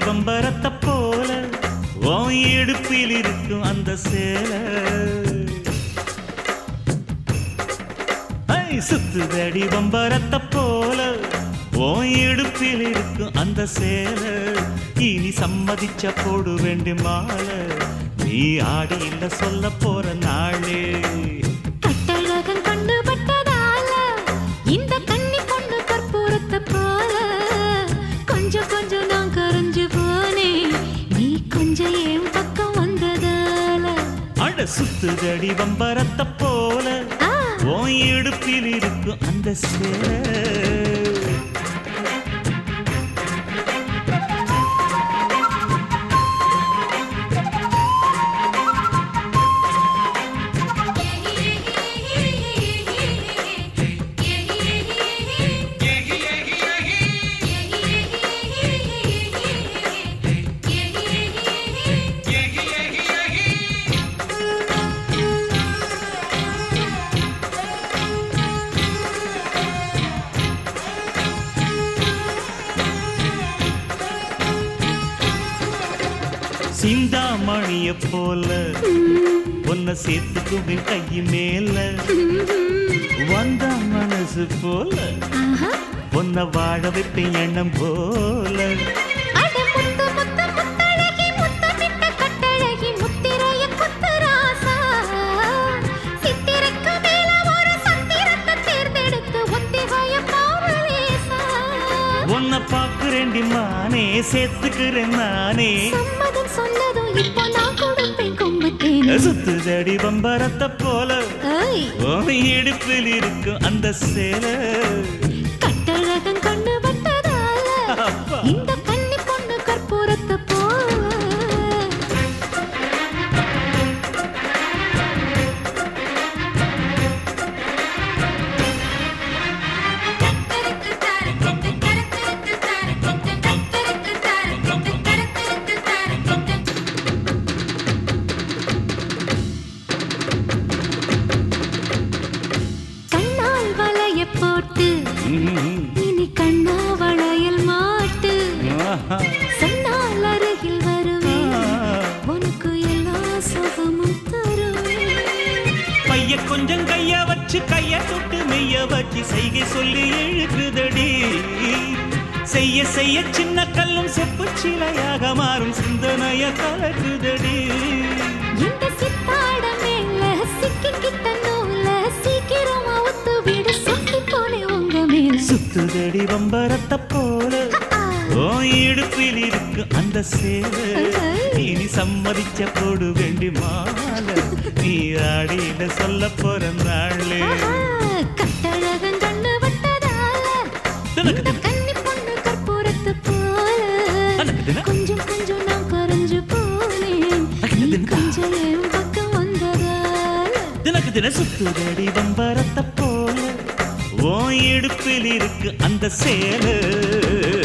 பம்பரத்தை போல உன் இடுப்பில் இருக்கும் அந்த சேலை ஐ, சுத்துதடி பம்பரத்தை போல உன் இடுப்பில் இருக்கும் அந்த சேலை இனி சம்மதிச்ச போடு வேண்டி மாலை நீ ஆடி இல்ல சொல்ல போற நாளே கட்டழகன் கண்ணு பட்டதால இந்த கன்னி பொண்ணு கற்பூரத்தை போல கொஞ்சம் கொஞ்சம் நான் கரைஞ்சு போனேன் நீ கொஞ்சம் என் பக்கம் வந்ததால அட சுத்துதடி பம்பரத்தை போல ஆ, உன் இடுப்பில் இருக்கும் அந்த சேலை சிந்தாமணிய போல உன்னை சேர்த்துக்குவேன் கை மேல வந்த மனசு போல ஆஹா. உன்னை வாழ வைப்பேன் எண்ணம் போல அட முத்து முத்து முத்தழகி முத்தமிட்ட கட்டழகி முத்திரைய குத்து ராசா சித்திரைக்கு மேல ஒரு சத்திரத்தை தேர்ந்தெடுத்து ஒத்திகைய பாவலேசா உன்னை பாக்குறேண்டி மானே சேர்த்துக்கிறேன் நானே சம்மதம் சொன்னதும் இப்போ நான் கொடுப்பேன் கொம்புத்தேன் சுத்துதடி பம்பரத்தை போல ஐய் உன் இடுப்பில் இருக்கும் அந்த சேலை கட்டழகன் கண்ணு பட்டதால அப்பா. இந்த கன்னி பொண்ணு கற்பூரத்தை போல கண்ணால் வளைய போட்டு ம்ம். இனி கண்ணா வளையல் மாட்டு ஆஹா. சொன்னால் அருகில் வருவேன் ஆ. உனக்கு எல்லா சுகமும் தருவேன் பைய கொஞ்சம் கைய வச்சு கைய தொட்டு மெய்ய வச்சு செய்கை சொல்லி எழுக்குதடி செய்ய செய்ய சின்ன கல்லும் செப்பு சிலையாக மாறும் சிந்தனைய கலக்குதடி இந்த சித்தாட மேல சிக்கிக்கிட்ட நூல சீக்கிரமா ஒத்து விட சுத்தி போனே உங்க மேல சுத்துதடி வம்பரத்தை போல ஓ இடுப்பில் இருக்கு அந்த சேலை இனி சம்மதிச்ச போடு வேண்டி மாலை நீ ஆடியில சொல்ல போற நாளே ஆஹா, கட்டழகன் கண்ணு வட்டதால தினக்கு இந்த கன்னி பொண்ணு கற்பூரத்து போல தினக்கு தின கொஞ்சம் கொஞ்சம் நான் கரைஞ்சு போனேன் நீ கொஞ்சம் என் பக்கம் வந்ததால தினக்கு தின சுத்துதடி வம்பரத்தை போல ஓ இடுப்பில் இருக்கு அந்த சேலை